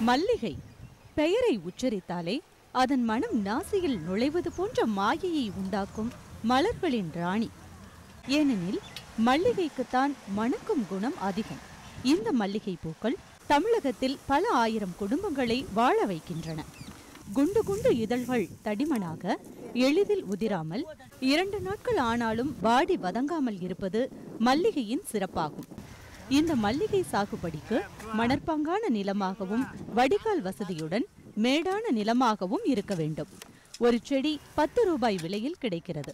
மல்லிகை பெயரை உச்சரித்தாலே அதன் மனம் நாசியில் நுழைவது போன்ற மாயையை உண்டாக்கும் மலர்களின் ராணி ஏனெனில் மல்லிகைக்குத்தான் மணக்கும் குணம் அதிகம் இந்த மல்லிகை பூக்கள் தமிழகத்தில் பல ஆயிரம் குடும்பங்களை வாழ வைக்கின்றன குண்டு குண்டு இதழ்கள் தடிமனாக எளிதில் உதிராமல் இரண்டு நாட்கள் ஆனாலும் வாடி வதங்காமல் இருப்பது மல்லிகையின் சிறப்பாகும் இந்த மல்லிகை சாகுபடிக்கு மணற்பாங்கான நிலமாகவும் வடிகால் வசதியுடன் மேடான நிலமாகவும் இருக்க வேண்டும் ஒரு செடி பத்து ரூபாய் விலையில் கிடைக்கிறது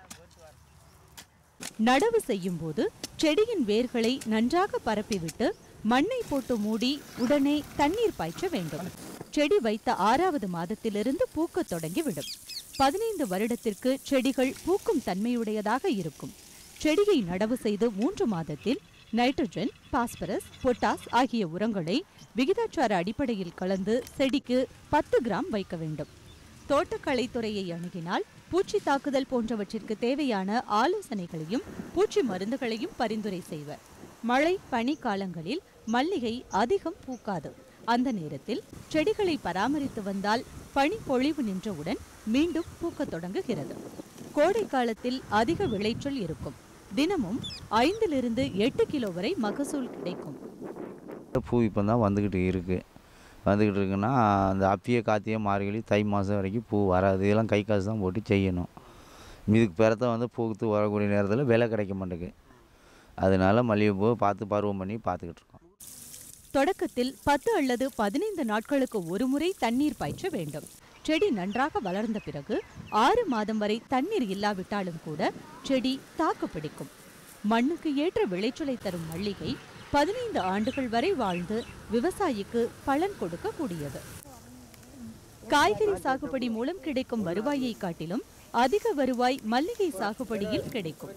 நடவு செய்யும் போது செடியின் வேர்களை நன்றாக பரப்பிவிட்டு மண்ணை போட்டு மூடி உடனே தண்ணீர் பாய்ச்ச வேண்டும் செடி வைத்த ஆறாவது மாதத்திலிருந்து பூக்கத் தொடங்கிவிடும் பதினைந்து வருடத்திற்கு செடிகள் பூக்கும் தன்மையுடையதாக இருக்கும் செடியை நடவு செய்து மூன்று மாதத்தில் நைட்ரஜன் பாஸ்பரஸ் பொட்டாஸ் ஆகிய உரங்களை விகிதாச்சார அடிப்படையில் கலந்து செடிக்கு பத்து கிராம் வைக்க வேண்டும் தோட்டக்கலைத்துறையை அணுகினால் பூச்சி தாக்குதல் போன்றவற்றிற்கு தேவையான ஆலோசனைகளையும் பூச்சி மருந்துகளையும் பரிந்துரை செய்வர் மழை பனி காலங்களில் மல்லிகை அதிகம் பூக்காது அந்த நேரத்தில் செடிகளை பராமரித்து வந்தால் பனி பொழிவு நின்றவுடன் மீண்டும் பூக்கத் தொடங்குகிறது கோடை காலத்தில் அதிக விளைச்சல் இருக்கும் தினமும் ஐந்திலிருந்து எட்டு கிலோ வரை மகசூல் கிடைக்கும் பூ இப்போ தான் வந்துக்கிட்டு இருக்குது வந்துக்கிட்டு இருக்குன்னா அந்த அப்பிய கார்த்திகை மார்கழி தை மாதம் வரைக்கும் பூ வராது இதெல்லாம் கை காசு தான் போட்டு செய்யணும் இதுக்கு பிறத்த வந்து பூத்து வரக்கூடிய நேரத்தில் விலை கிடைக்க மாட்டேங்குது அதனால மல்லிகைப்பூ பார்த்து பருவம் பண்ணி பார்த்துக்கிட்டு இருக்கோம் தொடக்கத்தில் பத்து அல்லது பதினைந்து நாட்களுக்கு ஒருமுறை தண்ணீர் பாய்ச்ச வேண்டும் செடி நன்றாக வளர்ந்த பிறகு ஆறு மாதம் வரை தண்ணீர் இல்லாவிட்டாலும் கூட செடி தாக்கு பிடிக்கும் மண்ணுக்கு ஏற்ற விளைச்சலை தரும் மல்லிகை பதினைந்து ஆண்டுகள் வரை வாழ்ந்து விவசாயிக்கு பலன் கொடுக்கக்கூடியது காய்கறி சாகுபடி மூலம் கிடைக்கும் வருவாயை காட்டிலும் அதிக வருவாய் மல்லிகை சாகுபடியில் கிடைக்கும்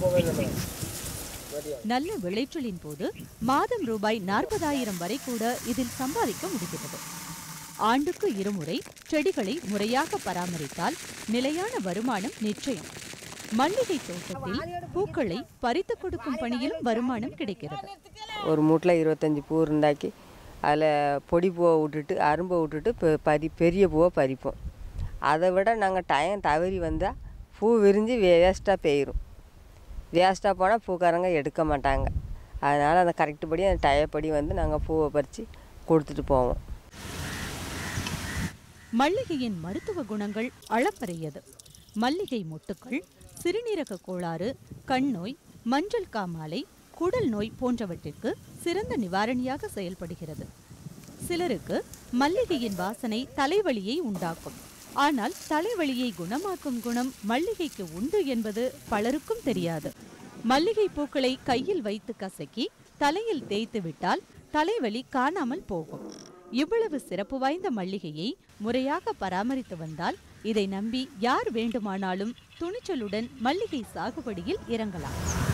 நல்ல விளைச்சலின் போது மாதம் ரூபாய் நாற்பதாயிரம் வரை கூட இதில் சம்பாதிக்க முடிகிறது ஆண்டுக்கு இருமுறை செடிகளை முறையாக பராமரித்தால் நிலையான வருமானம் நிச்சயம் மல்லிகை தோட்டத்தில் பூக்களை பறித்து கொடுக்கும் பணியிலும் வருமானம் கிடைக்கிறது ஒரு மூட்டில் இருபத்தஞ்சி பூ இருந்தாக்கி அதில் பொடி பூவை விட்டுட்டு அரும்பை விட்டுட்டு பெ- பறி பெரிய பூவை பறிப்போம் அதை விட நாங்கள் டயம் தவறி வந்தால் பூ விரிஞ்சு வேஸ்ட்டாக போயிடும் வேஸ்ட்டாக போனால் பூக்காரங்க எடுக்க மாட்டாங்க அதனால் அந்த கரெக்டு படி அந்த டயப்படி வந்து நாங்கள் பூவை பறித்து கொடுத்துட்டு போவோம் மல்லிகையின் மருத்துவ குணங்கள் அளப்பரியது மல்லிகை மொட்டுக்கள் சிறுநீரக கோளாறு கண் நோய் மஞ்சள் காமாலை குடல் நோய் போன்றவற்றிற்கு சிறந்த நிவாரணியாக செயல்படுகிறது சிலருக்கு மல்லிகையின் வாசனை தலைவலியை உண்டாக்கும் ஆனால் தலைவலியை குணமாக்கும் குணம் மல்லிகைக்கு உண்டு என்பது பலருக்கும் தெரியாது மல்லிகை பூக்களை கையில் வைத்து கசக்கி தலையில் தேய்த்து விட்டால் தலைவலி காணாமல் போகும் இவ்வளவு சிறப்பு வாய்ந்த மல்லிகையை முறையாக பராமரித்து வந்தால் இதை நம்பி யார் வேண்டுமானாலும் துணிச்சலுடன் மல்லிகை சாகுபடியில் இறங்கலாம்